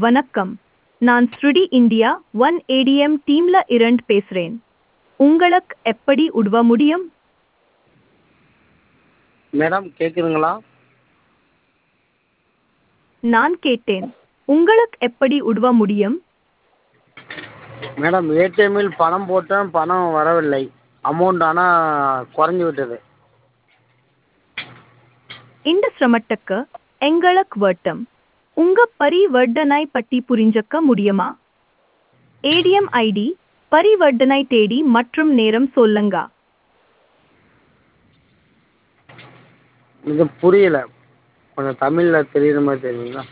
வணக்கம் நான் ஸ்ருடி இந்தியா ஒன் ஏடிஎம் டீம்ல இருந்து பேசுறேன் உங்களுக்கு எப்படி உதவ முடியும் மேடம் கேட்குதுங்களா நான் கேட்டேன் உங்களுக்கு எப்படி உதவ முடியும் மேடம் ஏடிஎம்மில் பணம் போட்டேன் பணம் வரவில்லை அமௌண்ட் ஆனால் குறைஞ்சி விட்டது இந்த சிரமத்துக்கு எங்களுக்கு வட்டம் உங்க பரிவர்த்தனை பற்றி புரிஞ்சுக்க முடியுமா ஏடிஎம் ஐடி பரிவர்த்தனை தேதி மற்றும் நேரம் சொல்லுங்க இது புரியல கொஞ்சம் தமிழில் தெரியுற மாதிரி தெரியுங்களா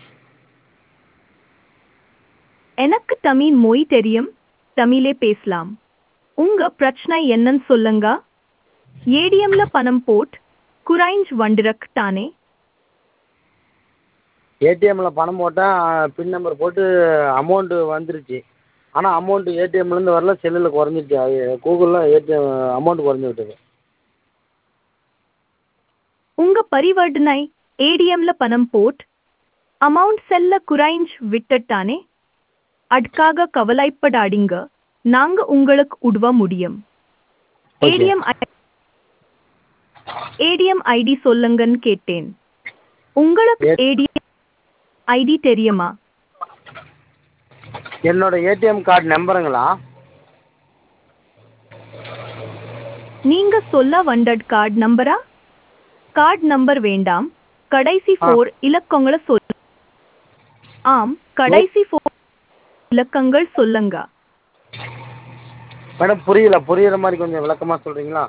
எனக்கு தமிழ் மொழி தெரியும் தமிழே பேசலாம் உங்க பிரச்சனை என்னன்னு சொல்லுங்க ஏடிஎம்ல பணம் போட் குறைஞ்சு வண்டிரக் தானே ஏடிஎம்மில் பணம் போட்டேன் பின் நம்பர் போட்டு அமௌண்ட்டு வந்துருச்சு ஆனால் அமௌண்ட்டு ஏடிஎம்லேருந்து வரல செல்லில் குறைஞ்சிருச்சு அது கூகுளில் ஏடிஎம் அமௌண்ட் குறைஞ்சி விட்டது உங்க பரிவர்த்தனை ஏடிஎம்ல பணம் போட் அமௌண்ட் செல்ல குறைஞ்சு விட்டுட்டானே அதுக்காக கவலைப்படாதீங்க நாங்க உங்களுக்கு உதவ முடியும் Okay. ஏடிஎம் ஏடிஎம் ஐடி சொல்லுங்கன்னு கேட்டேன் உங்களுக்கு Yes. ஏடிஎம் ஐடி தெரியுமா என்னோட ஏடிஎம் கார்டு நம்பருங்களா நீங்க சொல்ல வந்தட் கார்டு நம்பரா கார்டு நம்பர் வேண்டாம் கடைசி ஆ. ஃபோர் இலக்கங்களை சொல் ஆம் கடைசி ஃபோர் இலக்கங்கள் சொல்லுங்க மேடம் புரியல புரியுற மாதிரி கொஞ்சம் விளக்கமாக சொல்கிறீங்களா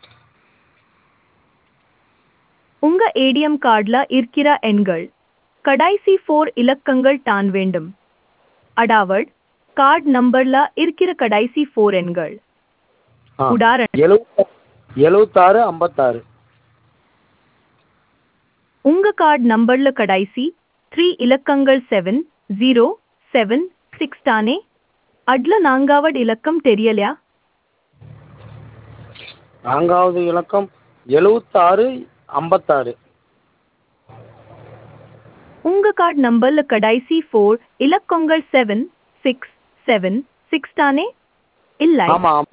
உங்க ஏடிஎம் கார்டுல இருக்கிற எண்கள் கடைசி ஃபோர் இலக்கங்கள் தான் வேண்டும் அடாவட் கார்டு நம்பர்ல இருக்கிற கடைசி ஃபோர் எண்கள் ஆ உதாரணம் எழுவத்த எழுவத்தாறு ஐம்பத்தாறு உங்க கார்டு நம்பர்ல கடைசி த்ரீ இலக்கங்கள் செவன் ஜீரோ செவன் சிக்ஸ் தானே அட்ல நான்காவது இலக்கம் தெரியலையா நான்காவது இலக்கம் எழுவத்தாறு ஐம்பத்தாறு உங்க கார்டு நம்பர்ல கடைசி ஃபோர் இலக்கங்கள் செவன் சிக்ஸ் செவன் சிக்ஸ் தானே இல்லை ஆமாம்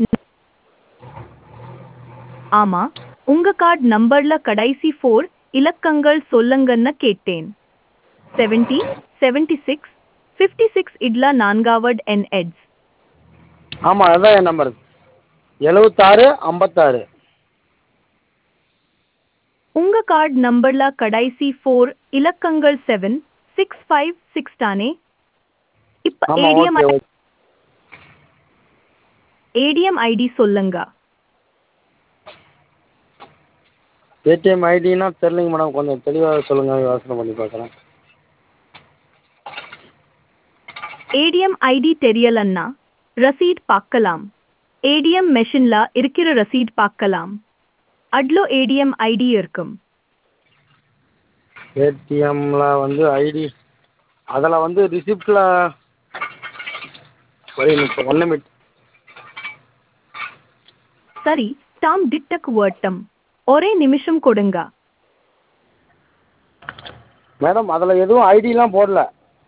ஆமா உங்க கார்டு நம்பர்ல கடைசி ஃபோர் இலக்கங்கள் சொல்லுங்கன்னு கேட்டேன் seventy seventy six fifty six இட்ல நான்காவது என் எட்ஸ் ஆமாம் அதுதான் என் நம்பர் எழுவத்தாறு ஐம்பத்தாறு உங்க கார்டு நம்பர்ல கடைசி ஃபோர் இலக்கங்கள் செவன் சிக்ஸ் ஃபைவ் சிக்ஸ் தானே இப்ப ஆமாம் A T M okay okay A T M I D சொல்லுங்க ஏடிஎம் ஐடினா தெரிலிங்க மேடம் கொஞ்சம் தெளிவாக சொல்லுங்கள் யோசனை பண்ணி பார்க்குறேன் ஏடிஎம் ஐடி தெரியலன்னா ரசீட் பார்க்கலாம் ஏடிஎம் மெஷின்ல இருக்கிற ரசீட் பார்க்கலாம் அட்லோ ஏடிஎம் ஐடி இருக்கும் ஏடிஎம்மில் வந்து ஐடி அதில் வந்து ரிசிப்டில் ஒரே நிமிஷம் ஒன் நிமிட் சரி டாம் டிட்டக் வட்டம் ஒரே நிமிஷம் கொடுங்க மேடம் அதில் எதுவும் ஐடிலாம் போடல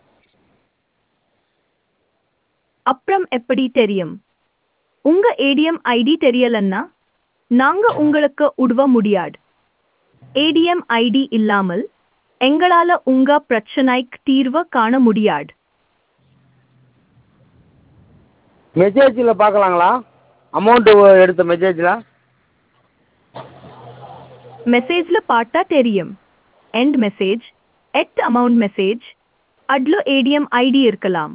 அப்புறம் எப்படி தெரியும் உங்க ஏடிஎம் ஐடி தெரியலன்னா நாங்க உங்களுக்கு உதவ முடியாது ஏடிஎம் ஐடி இல்லாமல் எங்களால உங்க பிரச்சனைக்கு தீர்வு காண முடியாது மெசேஜில் பார்க்கலாங்களா அமௌண்ட்டு எடுத்த மெசேஜில் மெசேஜ்ல பார்த்தா தெரியும் எண்ட் மெசேஜ் எட் அமௌண்ட் மெசேஜ் அட்ல ஏடிஎம் ஐடி இருக்கலாம்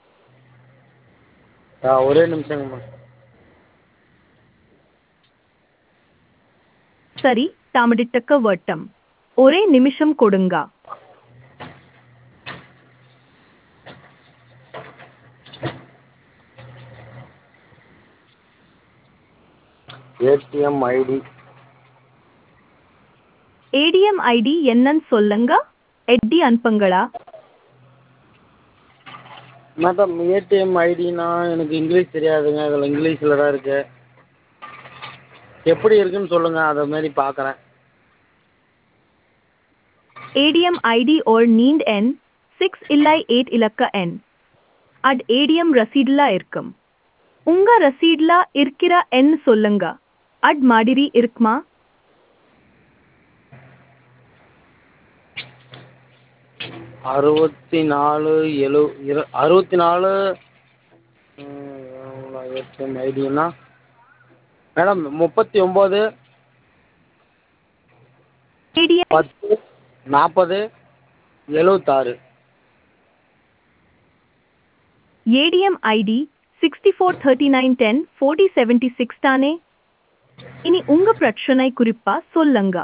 ஆ ஒரே நிமிஷங்க மேம் சரி தாமடிட்டக்க வட்டம் ஒரே நிமிஷம் கொடுங்க ஏடிஎம் ஐடி ஏடிஎம் ஐடி என்னன்னு சொல்லுங்க எட்டி அனுப்புங்களா மேடம் ஏடிஎம் ஐடினா எனக்கு இங்கிலீஷ் தெரியாதுங்க அதில் இங்கிலீஷில் தான் இருக்கு எப்படி இருக்குன்னு சொல்லுங்கள் அதை மாரி பார்க்குறேன் ADM ID और नींद एन சிக்ஸ் இல்லை எயிட் இலக்க எண் அட் ஏடிஎம் ரசீட்ல இருக்கும் உங்க ரசீட்ல இருக்கிற எண் சொல்லுங்க அட் மாதிரி இருக்குமா அறுபத்தி நாலு எழு இரு அறுபத்தி நாலு ஏடிஎம் ஐடினா மேடம் முப்பத்தி ஒம்பது ஏடிஎம் பத்து நாற்பது எழுவத்தாறு A T M I D sixty four thirty nine ten forty seventy six தானே இனி உங்க பிரச்சனை குறிப்பா சொல்லுங்க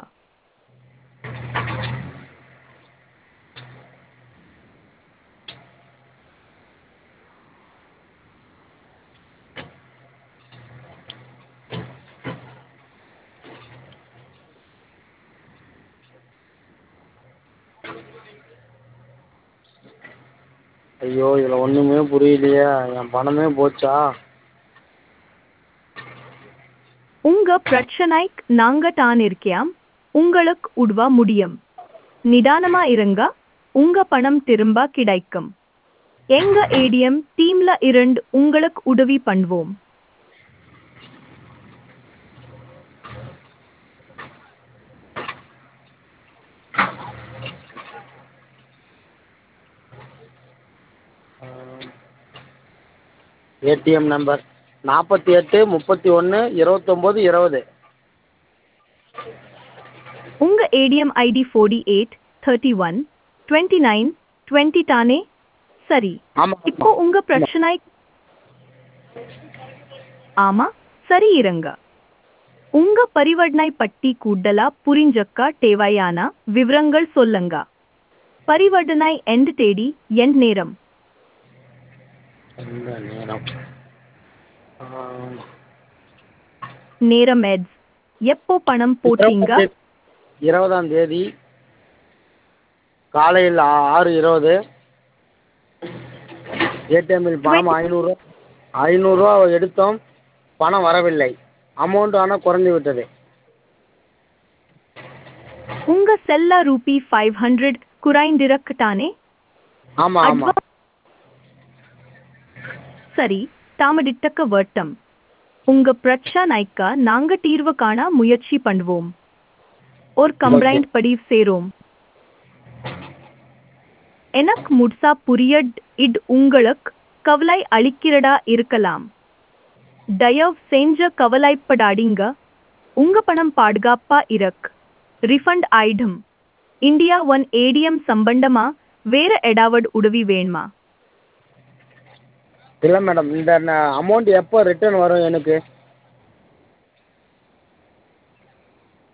ஐயோ இதில் ஒன்றுமே புரியலையே என் பணமே போச்சா உங்க பிரச்சனைக்கு நாங்க தான் இருக்கியாம் உங்களுக்கு உதவ முடியும் நிதானமா இருங்க உங்க பணம் திரும்ப கிடைக்கும் எங்க ஏடிஎம் டீம்ல இருந்து உங்களுக்கு உதவி பண்ணுவோம் ஏடிஎம் நம்பர் நாற்பத்தி எட்டு முப்பத்தி ஒன்று இருபத்தொம்போது இருபது உங்க A T M I D forty eight thirty one twenty nine twenty தானே சரி ஆமாம் இப்போ உங்க பிரச்சனை ஆமா சரி இருங்க உங்க பரிவர்த்தனை பட்டி கூடுதலா புரிஞ்சக்க தேவையான விவரங்கள் சொல்லுங்க பரிவர்த்தனை எண்ட் தேதி எண்ட் நேரம் எந்த நேரம் ஆ, நேரம் எட்ஸ் எப்போ பணம் போட்டீங்க இருபதாம் தேதி காலையில் ஆ- ஆறு இருபது ஏடிஎம்மில் பணம் ஐநூறுரூவா ஐநூறுரூவா எடுத்தோம் பணம் வரவில்லை அமௌண்ட் ஆனால் குறைந்து விட்டது உங்க செல்ல ரூபி ஃபைவ் ஹண்ட்ரட் குறைந்திருக்கு தானே ஆமாம் ஆமாம் Advance- சரி தாமதிட்டக்க வட்டம் உங்க பிரச்சனைக்கு நாங்க தீர்வு காண முயற்சி பண்ணுவோம் ஒரு கம்ப்ளைண்ட் பதிவு சேரோம் எனக்கு முட்சா புரியட் இட் உங்களுக்கு கவலை அளிக்கிறதா இருக்கலாம் தயவு செஞ்ச கவலைப்படாதீங்க உங்க பணம் பாதுகாப்பா இருக்கு ரிஃபண்ட் ஆயிடும் இந்தியா ஒன் ஏடிஎம் சம்பந்தமா வேற ஏதாவது உதவி வேணுமா இல்லை மேடம் இந்த அமௌண்ட் எப்போ ரிட்டர்ன் வரும் எனக்கு